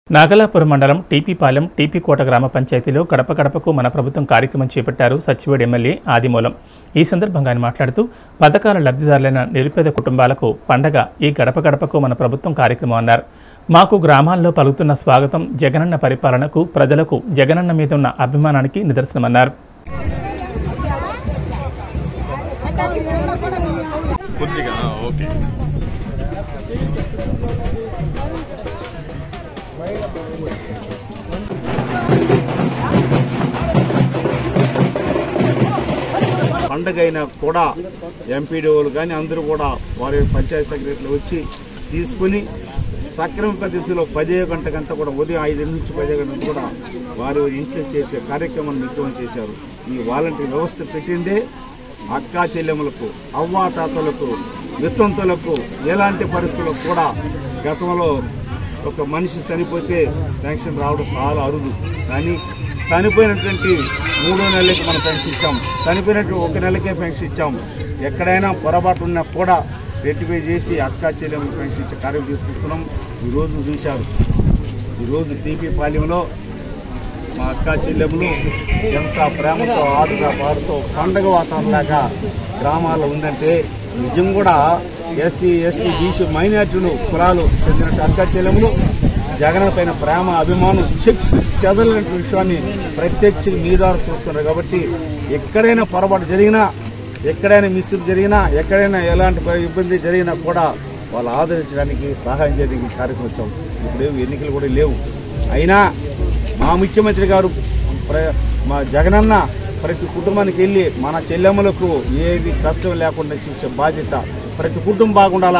నాగలాపురం మండలం టీపీపాలెం టీపీకోట గ్రామ పంచాయతీలో గడప గడపకు మన ప్రభుత్వం కార్యక్రమం చేపట్టారు సచివుడు ఎమ్మెల్యే ఆదిమూలం ఈ సందర్భంగా ఆయన మాట్లాడుతూ పథకాల లబ్ధిదారులైన నిరుపేద కుటుంబాలకు పండగ ఈ గడప గడపకు మన ప్రభుత్వం కార్యక్రమం అన్నారు మాకు గ్రామాల్లో పలుకుతున్న స్వాగతం జగనన్న పరిపాలనకు ప్రజలకు జగనన్న మీద ఉన్న అభిమానానికి నిదర్శనమన్నారు కొద్దిగా ఆ, ఓకే పండగ అయినా కూడా ఎంపీడీఓలు కానీ అందరూ కూడా వారి పంచాయతీ సెక్రటరీలు వచ్చి తీసుకుని సక్రమ పద్ధతిలో పదే గంట గంట కూడా ఉదయం ఐదు నుంచి పదే గంట కూడా వారి వారి ఇంట్లో చేసే కార్యక్రమాన్ని ముఖ్యమంత్రి చేశారు ఈ వాలంటీర్ వ్యవస్థ పెట్టిందే అక్కా చెల్లెములకు అవ్వా తాతలకు విత్తంతులకు ఎలాంటి పరిస్థితులకు కూడా గతంలో ఒక మనిషి చనిపోతే పెన్షన్ రావడం చాలా అరుదు కానీ చనిపోయినటువంటి మూడో నెలలకి మనం పెన్షన్ ఇచ్చాం చనిపోయినట్టు ఒక నెలకే పెన్షన్ ఇచ్చాం ఎక్కడైనా పొరపాటు ఉన్నా కూడా రెట్టిఫై చేసి అక్క చెల్లెములు పెన్షన్ ఇచ్చే కార్యం తీసుకొస్తున్నాం ఈరోజు చూశారు ఈరోజు టీపీ పాలెంలో మా అక్క చెల్లెములు ఎంత ప్రేమతో ఆడుగా పాడుతూ పండగ వాతావరణంలాగా గ్రామాల్లో ఉందంటే నిజం కూడా ఎస్సీ ఎస్టీ బీసీ మైనార్టీలు కులాలు చెందిన అక్క చెల్లెములు జగన్ పైన ప్రేమ అభిమానం శక్తి చెదలిన విషయాన్ని ప్రత్యక్ష మీ ద్వారా చూస్తున్నారు కాబట్టి ఎక్కడైనా పొరపాటు జరిగినా ఎక్కడైనా మిస్టేక్ జరిగినా ఎక్కడైనా ఎలాంటి ఇబ్బంది జరిగినా కూడా వాళ్ళు ఆదరించడానికి సహాయం చేయడానికి ఈ కార్యక్రమం వచ్చాం ఇప్పుడు ఎన్నికలు కూడా లేవు అయినా మా ముఖ్యమంత్రి గారు ప్ర- మా జగనన్న ప్రతి కుటుంబానికి వెళ్ళి మన చెల్లెమ్మలకు ఏది కష్టం లేకుండా చేసే బాధ్యత ప్రతి కుటుంబం బాగుండాలా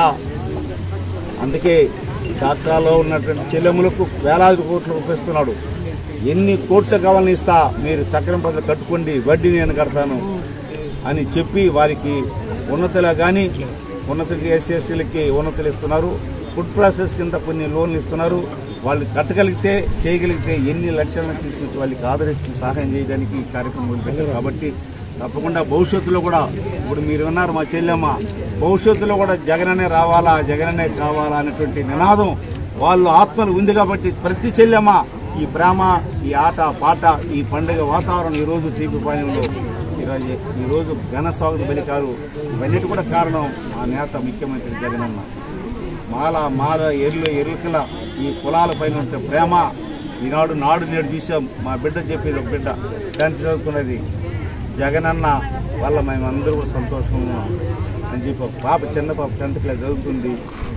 అందుకే డాక్టర్లో ఉన్నటువంటి చెల్లెములకు వేలాది కోట్లు రూపిస్తున్నాడు ఎన్ని కోట్లు కావాలని ఇస్తా మీరు చక్రం పద్ధతి కట్టుకోండి వడ్డీ నేను కడతాను అని చెప్పి వారికి ఉన్నతలో కానీ ఉన్నత ఎస్సీ ఎస్టీలకి ఉన్నతలు ఇస్తున్నారు ఫుడ్ ప్రాసెస్ కింద కొన్ని లోన్లు ఇస్తున్నారు వాళ్ళు కట్టగలిగితే చేయగలిగితే ఎన్ని లక్షలను తీసుకొచ్చి వాళ్ళకి ఆదరించి సహాయం చేయడానికి ఈ కార్యక్రమం మొదలుపెట్టారు కాబట్టి తప్పకుండా భవిష్యత్తులో కూడా ఇప్పుడు మీరు ఉన్నారు మా చెల్లెమ్మ భవిష్యత్తులో కూడా జగననే రావాలా జగననే కావాలా అనేటువంటి నినాదం వాళ్ళు ఆత్మలు ఉంది కాబట్టి ప్రతి చెల్లెమ్మ ఈ ప్రేమ ఈ ఆట పాట ఈ పండుగ వాతావరణం ఈరోజు టీపీ పాలెంలో ఈరోజు ఈరోజు ఘన స్వాగతం పలికారు ఇవన్నిటి కూడా కారణం మా నేత ముఖ్యమంత్రి జగనన్న మాల మాల ఎర్లు ఎరుకల ఈ కులాల పైన ఉంటే ప్రేమ ఈనాడు నాడు నేడు చూసాం మా బిడ్డ చెప్పేది ఒక బిడ్డ టెన్త్ చదువుతున్నది జగనన్న వల్ల మేమందరూ కూడా సంతోషంగా ఉన్నాం అని చెప్పి ఒక పాప చిన్న పాప టెన్త్ క్లాస్ చదువుతుంది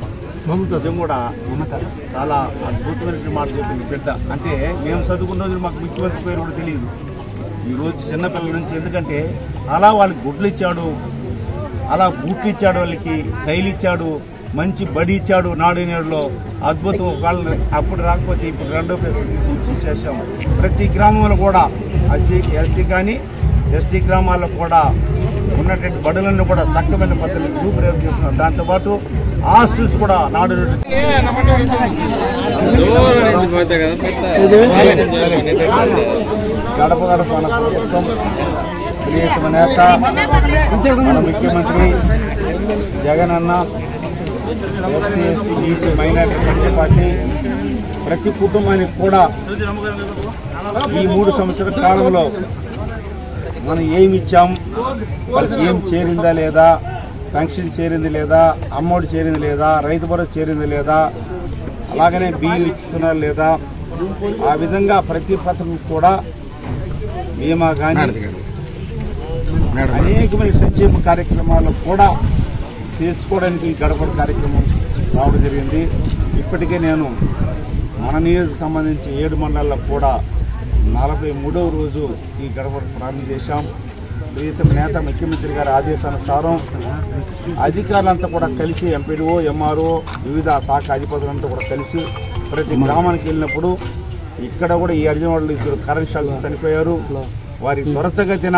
నిజం కూడా చాలా అద్భుతమైనటువంటి మాట చెప్పింది బిడ్డ అంటే మేము చదువుకున్న రోజులు మాకు ముఖ్యమంత్రి పేరు కూడా తెలియదు ఈ రోజు చిన్నపిల్లల నుంచి ఎందుకంటే అలా వాళ్ళకి గుడ్లు ఇచ్చాడు అలా బూట్లు ఇచ్చాడు వాళ్ళకి టైలు ఇచ్చాడు మంచి బడి ఇచ్చాడు నాడు నేడులో అద్భుతం వాళ్ళని అప్పుడు రాకపోతే ఇప్పుడు రెండో ప్లేస్ తీసుకొచ్చి ఇచ్చేసాం ప్రతి గ్రామంలో కూడా ఎస్సీ ఎస్సీ కానీ ఎస్టీ గ్రామాల్లో కూడా ఉన్నటువంటి బడులన్నీ కూడా సక్కమైన పద్ధతిలో రూపురేపు చేస్తున్నాం దాంతోపాటు హాస్టల్స్ కూడా నాడు నేడు దూరం నుంచి పోతే కదా గడప గడప మన ప్రభుత్వం ప్రియతమ నేత మన ముఖ్యమంత్రి జగన్ అన్న ఎస్సీ ఎస్టీ బీసీ మైనార్టీ ప్రజా పార్టీ ప్రతి కుటుంబానికి కూడా ఈ మూడు సంవత్సరాల కాలంలో మనం ఏమి ఇచ్చాం వాళ్ళకి ఏం చేరిందా లేదా పెన్షన్ చేరింది లేదా అమ్మఒడి చేరింది లేదా రైతు భరోసా చేరింది లేదా అలాగనే బియ్యం ఇస్తున్నారు లేదా ఆ విధంగా ప్రతి పథకం కూడా బీమా కానీ అనేకమైన సంక్షేమ కార్యక్రమాలు కూడా తీసుకోవడానికి ఈ గడప కార్యక్రమం రావడం జరిగింది ఇప్పటికే నేను మన నియోజకకు సంబంధించి ఏడు మండలాల్లో కూడా నలభై మూడవ రోజు ఈ గడప ప్రారంభం చేశాం ప్రియతమ నేత ముఖ్యమంత్రి గారి ఆదేశానుసారం అధికారులంతా కూడా కలిసి ఎంపీడీఓ ఎంఆర్ఓ వివిధ శాఖ అధిపతులంతా కూడా కలిసి ప్రతి గ్రామానికి వెళ్ళినప్పుడు ఇక్కడ కూడా ఈ అర్జున్ వాళ్ళు ఇద్దరు కరెంట్ షాక్ చనిపోయారు వారి త్వరతగతిన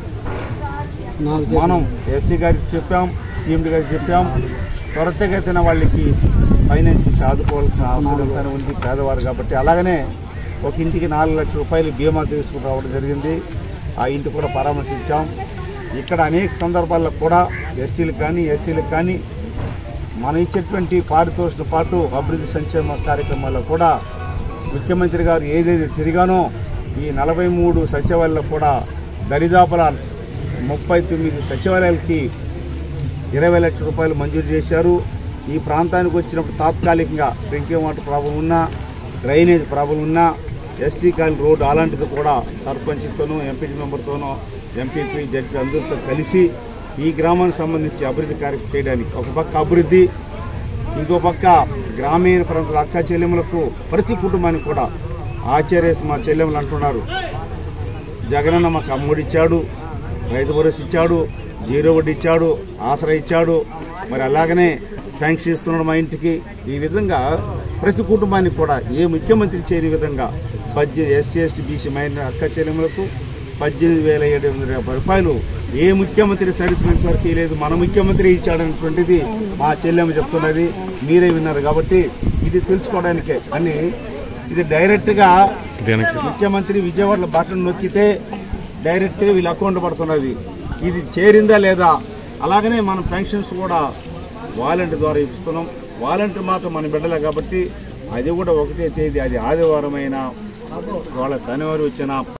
మనం ఎస్సీ గారికి చెప్పాం సీఎండి గారికి చెప్పాం త్వరతగతిన వాళ్ళకి ఫైనాన్స్ ఇచ్చి ఆదుకోవాల్సిన అవసరం ఎంతైనా ఉంది పేదవారు కాబట్టి అలాగనే ఒక ఇంటికి నాలుగు లక్షల రూపాయలు బీమా తీసుకుని రావడం జరిగింది ఆ ఇంటి కూడా పరామర్శించాం ఇక్కడ అనేక సందర్భాల్లో కూడా ఎస్టీలకు కానీ ఎస్సీలకు కానీ మనం ఇచ్చేటువంటి పారితోషిక పాటు అభివృద్ధి సంక్షేమ కార్యక్రమాల్లో కూడా ముఖ్యమంత్రి గారు ఏదైతే తిరిగానో ఈ నలభై మూడు సచివాలయాల్లో కూడా దరిదాపుల ముప్పై తొమ్మిది సచివాలయాలకి ఇరవై లక్షల రూపాయలు మంజూరు చేశారు ఈ ప్రాంతానికి వచ్చినప్పుడు తాత్కాలికంగా డ్రింకింగ్ వాటర్ ప్రాబ్లం ఉన్నా డ్రైనేజ్ ప్రాబ్లం ఉన్నా ఎస్టీ కాలనీ రోడ్డు అలాంటిది కూడా సర్పంచ్తోనూ ఎంపీటీ మెంబర్తోనూ ఎంపీపీ జడ్పీ అందరితో కలిసి ఈ గ్రామానికి సంబంధించి అభివృద్ధి కార్యక్రమం చేయడానికి ఒక పక్క అభివృద్ధి ఇంకో పక్క గ్రామీణ ప్రాంతాల అక్క చెల్లెములకు ప్రతి కుటుంబానికి కూడా ఆచార్య మా చెల్లెములు అంటున్నారు జగనన్న మాకు అమ్ముడు ఇచ్చాడు రైతు భరోసా ఇచ్చాడు జీరో వడ్డీ ఇచ్చాడు ఆసరా ఇచ్చాడు మరి అలాగనే పెన్షన్ ఇస్తున్నాడు మా ఇంటికి ఈ విధంగా ప్రతి కుటుంబానికి కూడా ఏ ముఖ్యమంత్రి చేయని విధంగా పద్దెనిమిది ఎస్సీ ఎస్టీ బీసీ మైనర్ అక్క చెల్లెములకు పద్దెనిమిది వేల ఏడు వందల యాభై రూపాయలు ఏ ముఖ్యమంత్రి సరిసినంత వరకు లేదు మన ముఖ్యమంత్రి ఇచ్చాడనేటువంటిది మా చెల్లెమ్మ చెప్తున్నది మీరే విన్నారు కాబట్టి ఇది తెలుసుకోవడానికే అని ఇది డైరెక్ట్గా ముఖ్యమంత్రి విజయవాడలో బటన్ నొక్కితే డైరెక్ట్గా వీళ్ళ అకౌంట్ పడుతున్నది ఇది చేరిందా లేదా అలాగనే మన పెన్షన్స్ కూడా వాలంటీర్ ద్వారా ఇస్తున్నాం వాలంటీర్ మాత్రం మన బిడ్డలే కాబట్టి అది కూడా ఒకటే తేదీ అది ఆదివారం అయినా వాళ్ళ శనివారం వచ్చిన